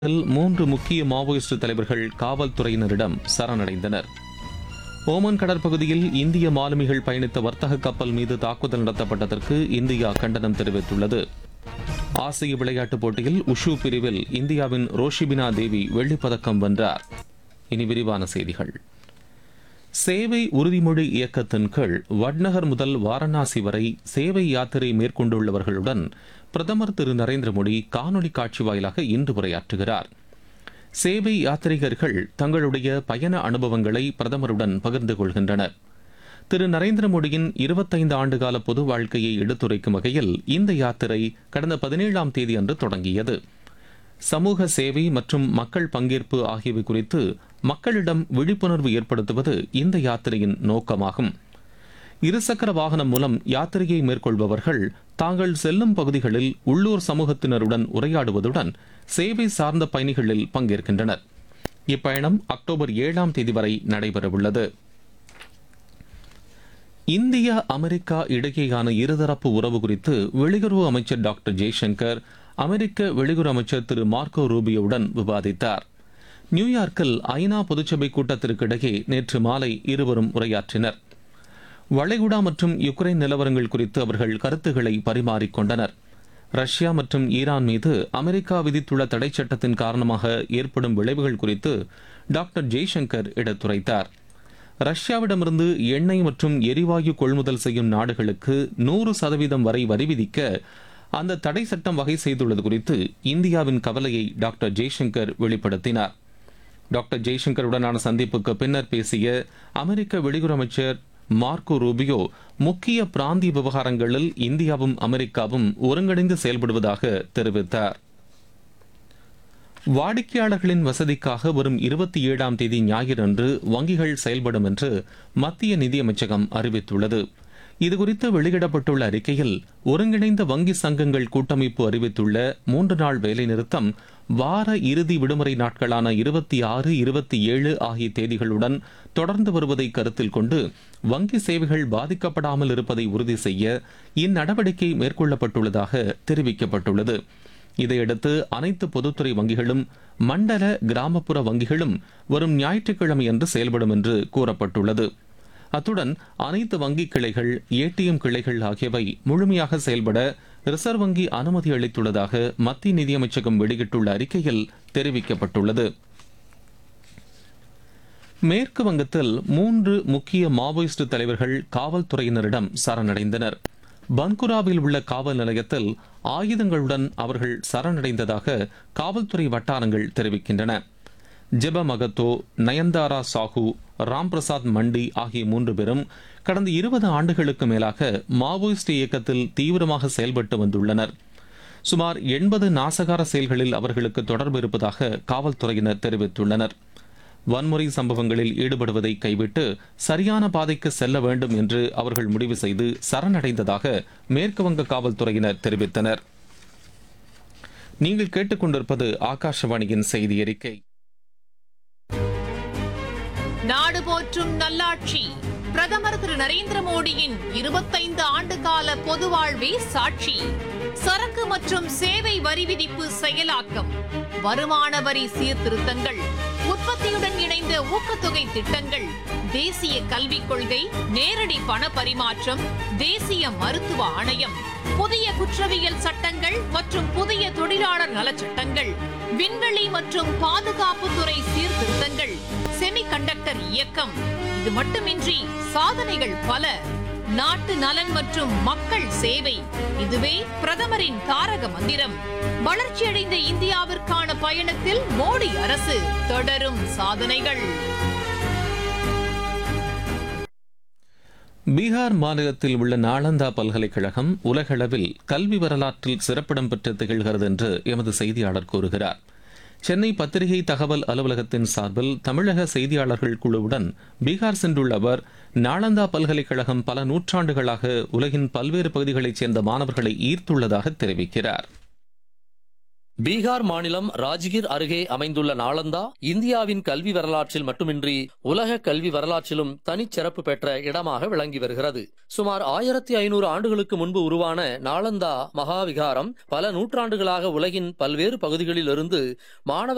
இதில் மூன்று முக்கிய மாவோயிஸ்ட் தலைவர்கள் காவல்துறையினரிடம் சரணடைந்தனர் ஓமன் கடற்பகுதியில் இந்திய மாலுமிகள் பயணித்த வர்த்தக கப்பல் மீது தாக்குதல் நடத்தப்பட்டதற்கு இந்தியா கண்டனம் தெரிவித்துள்ளது ஆசிய விளையாட்டுப் போட்டியில் உஷு பிரிவில் இந்தியாவின் ரோஷிபினா தேவி வெள்ளிப் பதக்கம் வென்றார் இனி விரிவான செய்திகள் சேவை உறுதிமொழி இயக்கத்தின் கீழ் வட்நகர் முதல் வாரணாசி வரை சேவை யாத்திரை மேற்கொண்டுள்ளவர்களுடன் பிரதமர் திரு நரேந்திர மோடி காணொலி காட்சி வாயிலாக இன்று உரையாற்றுகிறார் சேவை யாத்ரீகர்கள் தங்களுடைய பயண அனுபவங்களை பிரதமருடன் பகிர்ந்து கொள்கின்றனர் திரு நரேந்திர மோடியின் இருபத்தைந்து ஆண்டுகால பொது வாழ்க்கையை எடுத்துரைக்கும் வகையில் இந்த யாத்திரை கடந்த பதினேழாம் தேதி அன்று தொடங்கியது சமூக சேவை மற்றும் மக்கள் பங்கேற்பு ஆகியவை குறித்து மக்களிடம் விழிப்புணர்வு ஏற்படுத்துவது இந்த யாத்திரையின் நோக்கமாகும் இருசக்கர வாகனம் மூலம் யாத்திரையை மேற்கொள்பவர்கள் தாங்கள் செல்லும் பகுதிகளில் உள்ளூர் சமூகத்தினருடன் உரையாடுவதுடன் சேவை சார்ந்த பயணிகளில் பங்கேற்கின்றனர் இப்பயணம் அக்டோபர் ஏழாம் தேதி வரை நடைபெறவுள்ளது இந்தியா அமெரிக்கா இடையேயான இருதரப்பு உறவு குறித்து வெளியுறவு அமைச்சர் டாக்டர் ஜெய்சங்கர் அமெரிக்க வெளியுறவு அமைச்சர் திரு மார்க்கோ ரூபியோவுடன் விவாதித்தார் நியூயார்க்கில் ஐநா பொதுச்சபை கூட்டத்திற்கு இடையே நேற்று மாலை இருவரும் உரையாற்றினர் வளைகுடா மற்றும் யுக்ரைன் நிலவரங்கள் குறித்து அவர்கள் கருத்துக்களை பரிமாறிக்கொண்டனர் ரஷ்யா மற்றும் ஈரான் மீது அமெரிக்கா விதித்துள்ள தடை சட்டத்தின் காரணமாக ஏற்படும் விளைவுகள் குறித்து டாக்டர் ஜெய்சங்கர் எடுத்துரைத்தார் ரஷ்யாவிடமிருந்து எண்ணெய் மற்றும் எரிவாயு கொள்முதல் செய்யும் நாடுகளுக்கு நூறு சதவீதம் வரை வரி விதிக்க அந்த தடை சட்டம் வகை செய்துள்ளது குறித்து இந்தியாவின் கவலையை டாக்டர் ஜெய்சங்கர் வெளிப்படுத்தினார் டாக்டர் ஜெய்சங்கருடனான சந்திப்புக்கு பின்னர் பேசிய அமெரிக்க வெளியுறவு அமைச்சர் மார்க்கோ ரூபியோ முக்கிய பிராந்திய விவகாரங்களில் இந்தியாவும் அமெரிக்காவும் ஒருங்கிணைந்து செயல்படுவதாக தெரிவித்தார் வாடிக்கையாளர்களின் வசதிக்காக வரும் இருபத்தி ஏழாம் தேதி ஞாயிறன்று வங்கிகள் செயல்படும் என்று மத்திய நிதியமைச்சகம் அறிவித்துள்ளது இதுகுறித்து வெளியிடப்பட்டுள்ள அறிக்கையில் ஒருங்கிணைந்த வங்கி சங்கங்கள் கூட்டமைப்பு அறிவித்துள்ள மூன்று நாள் வேலைநிறுத்தம் வார இறுதி விடுமுறை நாட்களான இருபத்தி ஆறு இருபத்தி ஏழு ஆகிய தேதிகளுடன் தொடர்ந்து வருவதை கருத்தில் கொண்டு வங்கி சேவைகள் பாதிக்கப்படாமல் இருப்பதை உறுதி செய்ய இந்நடவடிக்கை மேற்கொள்ளப்பட்டுள்ளதாக தெரிவிக்கப்பட்டுள்ளது இதையடுத்து அனைத்து பொதுத்துறை வங்கிகளும் மண்டல கிராமப்புற வங்கிகளும் வரும் ஞாயிற்றுக்கிழமையன்று செயல்படும் என்று கூறப்பட்டுள்ளது அத்துடன் அனைத்து வங்கி கிளைகள் ஏடிஎம் கிளைகள் ஆகியவை முழுமையாக செயல்பட ரிசர்வ் வங்கி அனுமதி அளித்துள்ளதாக மத்திய நிதியமைச்சகம் வெளியிட்டுள்ள அறிக்கையில் தெரிவிக்கப்பட்டுள்ளது மேற்கு வங்கத்தில் மூன்று முக்கிய மாவோயிஸ்ட் தலைவர்கள் காவல்துறையினரிடம் சரணடைந்தனர் பன்குராவில் உள்ள காவல் நிலையத்தில் ஆயுதங்களுடன் அவர்கள் சரணடைந்ததாக காவல்துறை வட்டாரங்கள் தெரிவிக்கின்றன ஜெப மகத்தோ நயன்தாரா சாஹூ ராம்பிரசாத் மண்டி ஆகிய மூன்று பேரும் கடந்த இருபது ஆண்டுகளுக்கு மேலாக மாவோயிஸ்ட் இயக்கத்தில் தீவிரமாக செயல்பட்டு வந்துள்ளனர் சுமார் எண்பது நாசகார செயல்களில் அவர்களுக்கு தொடர்பு இருப்பதாக காவல்துறையினர் தெரிவித்துள்ளனர் வன்முறை சம்பவங்களில் ஈடுபடுவதை கைவிட்டு சரியான பாதைக்கு செல்ல வேண்டும் என்று அவர்கள் முடிவு செய்து சரணடைந்ததாக மேற்கு வங்க காவல்துறையினர் தெரிவித்தனர் நீங்கள் கேட்டுக்கொண்டிருப்பது ஆகாஷவாணியின் செய்தி அறிக்கை நாடு போற்றும் நல்லாட்சி பிரதமர் திரு நரேந்திர மோடியின் இருபத்தைந்து ஆண்டு கால பொது வாழ்வே சாட்சி சரக்கு மற்றும் சேவை வரி விதிப்பு செயலாக்கம் வருமான வரி சீர்திருத்தங்கள் உற்பத்தியுடன் இணைந்த ஊக்கத்தொகை திட்டங்கள் தேசிய கல்விக் கொள்கை நேரடி பண பரிமாற்றம் தேசிய மருத்துவ ஆணையம் புதிய குற்றவியல் சட்டங்கள் மற்றும் புதிய தொழிலாளர் நலச்சட்டங்கள் விண்வெளி மற்றும் பாதுகாப்புத்துறை சீர்திருத்தங்கள் செமிகண்டக்டர் இயக்கம் இது மட்டுமின்றி சாதனைகள் பல நாட்டு நலன் மற்றும் மக்கள் சேவை இதுவே பிரதமரின் தாரக மந்திரம் வளர்ச்சியடைந்த இந்தியாவிற்கான பயணத்தில் மோடி அரசு தொடரும் சாதனைகள் பீகார் மாநிலத்தில் உள்ள நாளந்தா பல்கலைக்கழகம் உலகளவில் கல்வி வரலாற்றில் சிறப்பிடம் பெற்று திகழ்கிறது என்று எமது செய்தியாளர் கூறுகிறார் சென்னை பத்திரிகை தகவல் அலுவலகத்தின் சார்பில் தமிழக செய்தியாளர்கள் குழுவுடன் பீகார் சென்றுள்ள அவர் நாளந்தா பல்கலைக்கழகம் பல நூற்றாண்டுகளாக உலகின் பல்வேறு பகுதிகளைச் சேர்ந்த மாணவர்களை ஈர்த்துள்ளதாக தெரிவிக்கிறார் பீகார் மாநிலம் ராஜ்கிர் அருகே அமைந்துள்ள நாளந்தா இந்தியாவின் கல்வி வரலாற்றில் மட்டுமின்றி உலக கல்வி வரலாற்றிலும் தனிச்சிறப்பு பெற்ற இடமாக விளங்கி வருகிறது சுமார் ஆயிரத்தி ஐநூறு ஆண்டுகளுக்கு முன்பு உருவான நாளந்தா மகாவிகாரம் பல நூற்றாண்டுகளாக உலகின் பல்வேறு பகுதிகளில் இருந்து மாணவர்